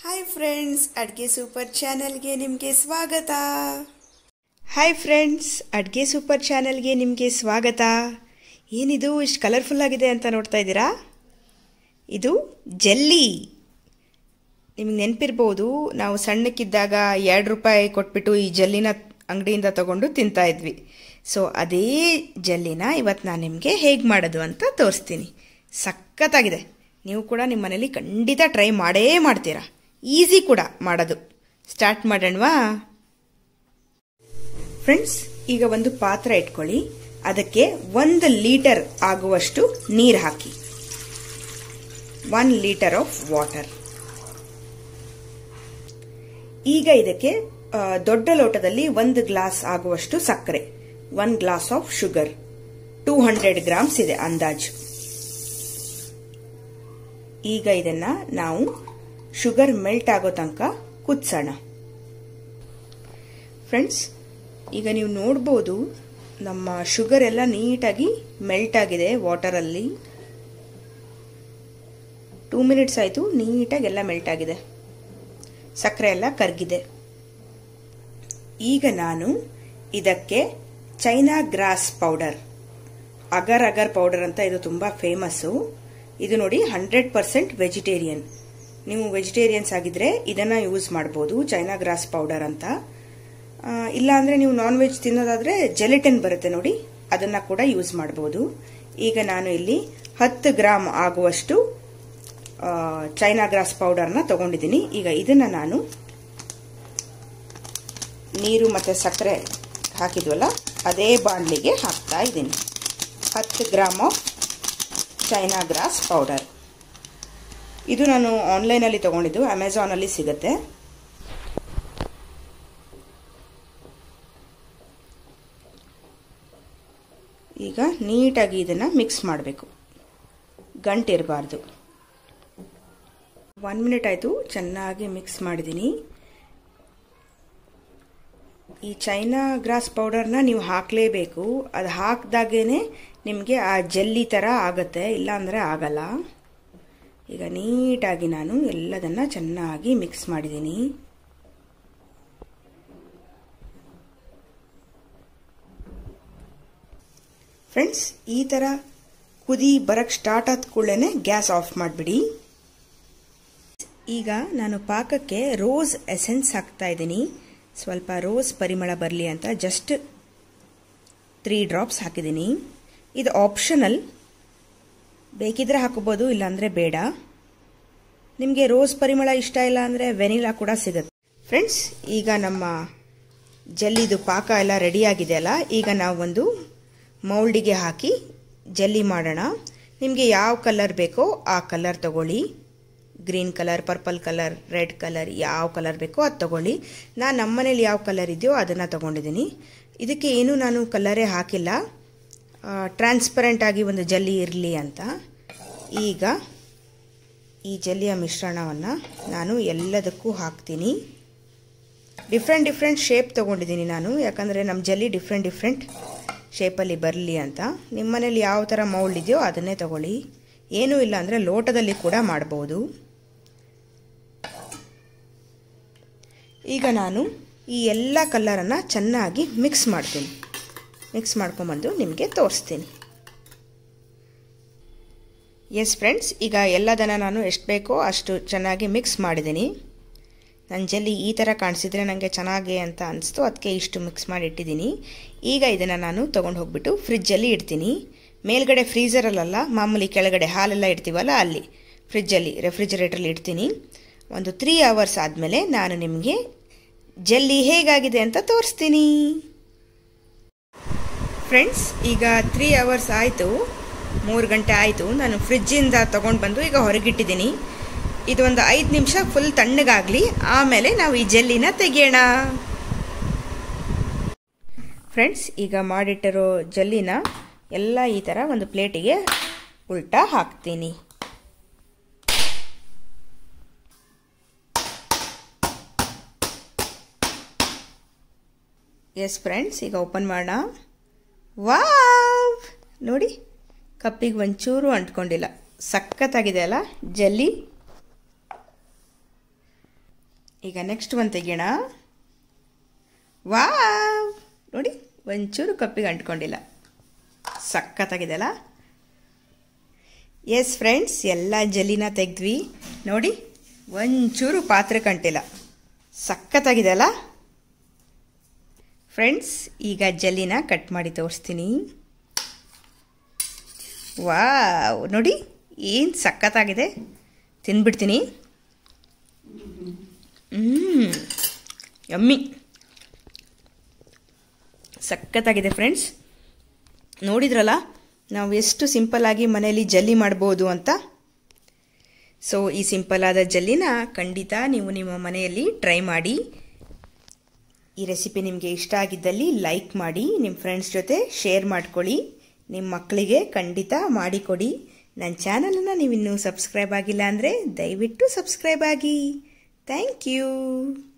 hi friends ಅಡುಗೆ super ಚಾನಲ್ಗೆ ನಿಮಗೆ ಸ್ವಾಗತ ಹಾಯ್ ಫ್ರೆಂಡ್ಸ್ ಅಡುಗೆ ಸೂಪರ್ ಚಾನಲ್ಗೆ ನಿಮಗೆ ಸ್ವಾಗತ ಏನಿದು ಇಷ್ಟು ಕಲರ್ಫುಲ್ ಆಗಿದೆ ಅಂತ ನೋಡ್ತಾ ಇದ್ದೀರಾ ಇದು ಜೆಲ್ಲಿ ನಿಮಗೆ ನೆನಪಿರ್ಬೋದು ನಾವು ಸಣ್ಣಕ್ಕಿದ್ದಾಗ ಎರಡು ರೂಪಾಯಿ ಕೊಟ್ಬಿಟ್ಟು ಈ ಜೆಲ್ಲಿನ ಅಂಗಡಿಯಿಂದ ತಗೊಂಡು ತಿಂತಾ ಇದ್ವಿ ಸೊ ಅದೇ ಜೆಲ್ಲಿನ ಇವತ್ತು ನಾನು ನಿಮಗೆ ಹೇಗೆ ಮಾಡೋದು ಅಂತ ತೋರಿಸ್ತೀನಿ ಸಖತ್ತಾಗಿದೆ ನೀವು ಕೂಡ ನಿಮ್ಮ ಮನೇಲಿ ಖಂಡಿತ ಟ್ರೈ ಮಾಡೇ ಮಾಡ್ತೀರಾ ಈಸಿ ಕೂಡ ಮಾಡೋದು ಸ್ಟಾರ್ಟ್ ಮಾಡೋಣವಾ ಫ್ರೆಂಡ್ಸ್ ಈಗ ಒಂದು ಪಾತ್ರ ಇಟ್ಕೊಳ್ಳಿ ಅದಕ್ಕೆ ಒಂದು ಲೀಟರ್ ಆಗುವಷ್ಟು ನೀರು ಹಾಕಿ ಒನ್ ಲೀಟರ್ ಆಫ್ ವಾಟರ್ ಈಗ ಇದಕ್ಕೆ ದೊಡ್ಡ ಲೋಟದಲ್ಲಿ ಒಂದು ಗ್ಲಾಸ್ ಆಗುವಷ್ಟು ಸಕ್ಕರೆ one glass of sugar two hundred grams ಇದೆ ಅಂದಾಜು ಈಗ ಇದನ್ನ ನಾವು ಶುಗರ್ ಮೆಲ್ಟ್ ಆಗೋ ತನಕ ಕುದಿಸೋಣ ಫ್ರೆಂಡ್ಸ್ ಈಗ ನೀವು ನೋಡ್ಬೋದು ನಮ್ಮ ಶುಗರ್ ಎಲ್ಲ ನೀಟಾಗಿ ಮೆಲ್ಟ್ ಆಗಿದೆ ವಾಟರಲ್ಲಿ ಟೂ ಮಿನಿಟ್ಸ್ ಆಯಿತು ನೀಟಾಗಿ ಎಲ್ಲ ಮೆಲ್ಟ್ ಆಗಿದೆ ಸಕ್ಕರೆ ಎಲ್ಲ ಕರಗಿದೆ ಈಗ ನಾನು ಇದಕ್ಕೆ China grass powder agar agar powder ಅಂತ ಇದು ತುಂಬ ಫೇಮಸ್ಸು ಇದು ನೋಡಿ ಹಂಡ್ರೆಡ್ ಪರ್ಸೆಂಟ್ ವೆಜಿಟೇರಿಯನ್ ನೀವು ವೆಜಿಟೇರಿಯನ್ಸ್ ಆಗಿದ್ರೆ ಇದನ್ನ ಯೂಸ್ ಮಾಡ್ಬೋದು ಚೈನಾ ಗ್ರಾಸ್ ಪೌಡರ್ ಅಂತ ಇಲ್ಲ ಅಂದರೆ ನೀವು ನಾನ್ ವೆಜ್ ತಿನ್ನೋದಾದ್ರೆ ಜೆಲಿಟಿನ್ ಬರುತ್ತೆ ನೋಡಿ ಅದನ್ನ ಕೂಡ ಯೂಸ್ ಮಾಡ್ಬೋದು ಈಗ ನಾನು ಇಲ್ಲಿ ಹತ್ತು ಗ್ರಾಮ್ ಆಗುವಷ್ಟು ಚೈನಾ ಗ್ರಾಸ್ ಪೌಡರ್ನ ತಗೊಂಡಿದ್ದೀನಿ ಈಗ ಇದನ್ನ ನಾನು ನೀರು ಮತ್ತು ಸಕ್ಕರೆ ಹಾಕಿದ್ವಲ್ಲ ಅದೇ ಬಾಣಲಿಗೆ ಹಾಕ್ತಾ ಇದ್ದೀನಿ ಹತ್ತು gram of China grass powder ಇದು ನಾನು ಆನ್ಲೈನಲ್ಲಿ ತೊಗೊಂಡಿದ್ದು ಅಮೆಝಾನಲ್ಲಿ ಸಿಗುತ್ತೆ ಈಗ ನೀಟಾಗಿ ಇದನ್ನು ಮಿಕ್ಸ್ ಮಾಡಬೇಕು ಗಂಟಿರಬಾರ್ದು ಒನ್ ಮಿನಿಟ್ ಆಯಿತು ಚೆನ್ನಾಗಿ ಮಿಕ್ಸ್ ಮಾಡಿದ್ದೀನಿ ಈ ಚೈನಾ ಗ್ರಾಸ್ ಪೌಡರ್ನ ನೀವು ಹಾಕಲೇಬೇಕು ಅದು ಹಾಕಿದಾಗೇ ನಿಮಗೆ ಆ ಜೆಲ್ಲಿ ಥರ ಆಗುತ್ತೆ ಇಲ್ಲಾಂದರೆ ಆಗಲ್ಲ ಈಗ ನೀಟಾಗಿ ನಾನು ಎಲ್ಲದನ್ನ ಚೆನ್ನಾಗಿ ಮಿಕ್ಸ್ ಮಾಡಿದ್ದೀನಿ ಫ್ರೆಂಡ್ಸ್ ಈ ಥರ ಕುದಿ ಬರಕ್ಕೆ ಸ್ಟಾರ್ಟ್ ಆದ ಕೂಡಲೇ ಗ್ಯಾಸ್ ಆಫ್ ಮಾಡಿಬಿಡಿ ಈಗ ನಾನು ಪಾಕಕ್ಕೆ ರೋಸ್ ಎಸೆನ್ಸ್ ಹಾಕ್ತಾ ಇದ್ದೀನಿ ಸ್ವಲ್ಪ ರೋಸ್ ಪರಿಮಳ ಬರಲಿ ಅಂತ ಜಸ್ಟ್ ತ್ರೀ ಡ್ರಾಪ್ಸ್ ಹಾಕಿದ್ದೀನಿ ಇದು ಆಪ್ಷನಲ್ ಬೇಕಿದ್ರೆ ಹಾಕೋಬೋದು ಇಲ್ಲಾಂದರೆ ಬೇಡ ನಿಮಗೆ ರೋಸ್ ಪರಿಮಳ ಇಷ್ಟ ಇಲ್ಲ ಅಂದರೆ ವೆನಿಲಾ ಕೂಡ ಸಿಗುತ್ತೆ ಫ್ರೆಂಡ್ಸ್ ಈಗ ನಮ್ಮ ಜಲ್ಲಿದು ಪಾಕ ಎಲ್ಲ ರೆಡಿಯಾಗಿದೆ ಅಲ್ಲ ಈಗ ನಾವು ಒಂದು ಮೌಲ್ಡಿಗೆ ಹಾಕಿ ಜಲ್ಲಿ ಮಾಡೋಣ ನಿಮಗೆ ಯಾವ ಕಲರ್ ಬೇಕೋ ಆ ಕಲರ್ ತಗೊಳ್ಳಿ green colour purple colour red colour ಯಾವ ಕಲರ್ ಬೇಕೋ ಅದು ತಗೊಳ್ಳಿ ನಾನು ನಮ್ಮ ಮನೇಲಿ ಯಾವ ಕಲರ್ ಇದೆಯೋ ಅದನ್ನು ತಗೊಂಡಿದ್ದೀನಿ ಇದಕ್ಕೆ ಏನೂ ನಾನು ಕಲರೇ ಹಾಕಿಲ್ಲ ಟ್ರಾನ್ಸ್ಪರೆಂಟ್ ಆಗಿ ಒಂದು ಜಲ್ಲಿ ಇರಲಿ ಅಂತ ಈಗ ಈ ಜಲ್ಲಿಯ ಮಿಶ್ರಣವನ್ನು ನಾನು ಎಲ್ಲದಕ್ಕೂ ಹಾಕ್ತೀನಿ ಡಿಫ್ರೆಂಟ್ ಡಿಫ್ರೆಂಟ್ ಶೇಪ್ ತೊಗೊಂಡಿದ್ದೀನಿ ನಾನು ಯಾಕಂದರೆ ನಮ್ಮ ಜಲ್ಲಿ ಡಿಫ್ರೆಂಟ್ ಡಿಫ್ರೆಂಟ್ ಶೇಪಲ್ಲಿ ಬರಲಿ ಅಂತ ನಿಮ್ಮ ಮನೇಲಿ ಯಾವ ಥರ ಮೌಲ್ಡ್ ಇದೆಯೋ ಅದನ್ನೇ ತಗೊಳ್ಳಿ ಏನೂ ಇಲ್ಲ ಅಂದರೆ ಲೋಟದಲ್ಲಿ ಕೂಡ ಮಾಡ್ಬೋದು ಈಗ ನಾನು ಈ ಎಲ್ಲ ಕಲರನ್ನು ಚೆನ್ನಾಗಿ ಮಿಕ್ಸ್ ಮಾಡ್ತೀನಿ ಮಿಕ್ಸ್ ಮಾಡ್ಕೊಂಬಂದು ನಿಮಗೆ ತೋರಿಸ್ತೀನಿ ಎಸ್ ಫ್ರೆಂಡ್ಸ್ ಈಗ ಎಲ್ಲದನ್ನು ನಾನು ಎಷ್ಟು ಬೇಕೋ ಅಷ್ಟು ಚೆನ್ನಾಗಿ ಮಿಕ್ಸ್ ಮಾಡಿದ್ದೀನಿ ನನ್ನ ಜಲ್ಲಿ ಈ ಥರ ಕಾಣಿಸಿದ್ರೆ ನನಗೆ ಚೆನ್ನಾಗಿ ಅಂತ ಅನಿಸ್ತು ಅದಕ್ಕೆ ಇಷ್ಟು ಮಿಕ್ಸ್ ಮಾಡಿ ಇಟ್ಟಿದ್ದೀನಿ ಈಗ ಇದನ್ನು ನಾನು ತೊಗೊಂಡು ಹೋಗ್ಬಿಟ್ಟು ಫ್ರಿಜ್ಜಲ್ಲಿ ಇಡ್ತೀನಿ ಮೇಲ್ಗಡೆ ಫ್ರೀಝರಲ್ಲ ಮಾಮೂಲಿ ಕೆಳಗಡೆ ಹಾಲೆಲ್ಲ ಇಡ್ತೀವಲ್ಲ ಅಲ್ಲಿ ಫ್ರಿಜ್ಜಲ್ಲಿ ರೆಫ್ರಿಜರೇಟ್ರಲ್ಲಿ ಇಡ್ತೀನಿ ಒಂದು ತ್ರೀ ಅವರ್ಸ್ ಆದಮೇಲೆ ನಾನು ನಿಮಗೆ ಜಲ್ಲಿ ಹೇಗಾಗಿದೆ ಅಂತ ತೋರಿಸ್ತೀನಿ ಫ್ರೆಂಡ್ಸ್ ಈಗ ತ್ರೀ ಅವರ್ಸ್ ಆಯಿತು ಮೂರು ಗಂಟೆ ಆಯಿತು ನಾನು ಫ್ರಿಜ್ಜಿಂದ ತೊಗೊಂಡು ಬಂದು ಈಗ ಹೊರಗಿಟ್ಟಿದ್ದೀನಿ ಇದು ಒಂದು ಐದು ನಿಮಿಷ ಫುಲ್ ತಣ್ಣಗಾಗಲಿ ಆಮೇಲೆ ನಾವು ಈ ಜೆಲ್ಲಿನ ತೆಗೆಯೋಣ ಫ್ರೆಂಡ್ಸ್ ಈಗ ಮಾಡಿಟ್ಟಿರೋ ಜಲ್ಲಿನ ಎಲ್ಲ ಈ ಥರ ಒಂದು ಪ್ಲೇಟಿಗೆ ಉಲ್ಟಾ ಹಾಕ್ತೀನಿ ಎಸ್ ಫ್ರೆಂಡ್ಸ್ ಈಗ ಓಪನ್ ಮಾಡೋಣ ವಾವ್ ನೋಡಿ ಕಪ್ಪಿಗೆ ಒಂಚೂರು ಅಂಟ್ಕೊಂಡಿಲ್ಲ ಸಖತ್ತಾಗಿದೆ ಅಲ್ಲ ಜಲ್ಲಿ ಈಗ ನೆಕ್ಸ್ಟ್ ಒಂದು ತೆಗಿಯೋಣ ವಾವ್ ನೋಡಿ ಒಂಚೂರು ಕಪ್ಪಿಗೆ ಅಂಟ್ಕೊಂಡಿಲ್ಲ ಸಖತ್ತಾಗಿದೆಯಲ್ಲ ಎಸ್ ಫ್ರೆಂಡ್ಸ್ ಎಲ್ಲ ಜಲ್ಲಿನ ತೆಗೆದ್ವಿ ನೋಡಿ ಒಂಚೂರು ಪಾತ್ರೆ ಕಂಟಿಲ್ಲ ಸಖತ್ತಾಗಿದೆ ಅಲ್ಲ ಫ್ರೆಂಡ್ಸ್ ಈಗ ಜಲ್ಲಿನ ಕಟ್ ಮಾಡಿ ತೋರಿಸ್ತೀನಿ ವಾವ್ ನೋಡಿ ಏನು ಸಖತ್ತಾಗಿದೆ ತಿಂದ್ಬಿಡ್ತೀನಿ ಹ್ಞೂ ಯಮ್ಮಿ ಸಖತ್ತಾಗಿದೆ ಫ್ರೆಂಡ್ಸ್ ನೋಡಿದ್ರಲ್ಲ ನಾವು ಎಷ್ಟು ಸಿಂಪಲ್ಲಾಗಿ ಮನೆಯಲ್ಲಿ ಜಲ್ಲಿ ಮಾಡ್ಬೋದು ಅಂತ ಸೊ ಈ ಸಿಂಪಲ್ ಆದ ಜಲ್ಲಿನ ಖಂಡಿತ ನೀವು ನಿಮ್ಮ ಮನೆಯಲ್ಲಿ ಟ್ರೈ ಮಾಡಿ ಈ ರೆಸಿಪಿ ನಿಮಗೆ ಇಷ್ಟ ಆಗಿದ್ದಲ್ಲಿ ಲೈಕ್ ಮಾಡಿ ನಿಮ್ಮ ಫ್ರೆಂಡ್ಸ್ ಜೊತೆ ಶೇರ್ ಮಾಡ್ಕೊಳ್ಳಿ ನಿಮ್ಮ ಮಕ್ಕಳಿಗೆ ಖಂಡಿತ ಮಾಡಿಕೊಡಿ ನನ್ನ ಚಾನಲನ್ನು ನೀವು ಇನ್ನೂ ಸಬ್ಸ್ಕ್ರೈಬ್ ಆಗಿಲ್ಲ ಅಂದರೆ ದಯವಿಟ್ಟು ಸಬ್ಸ್ಕ್ರೈಬ್ ಆಗಿ ಥ್ಯಾಂಕ್ ಯು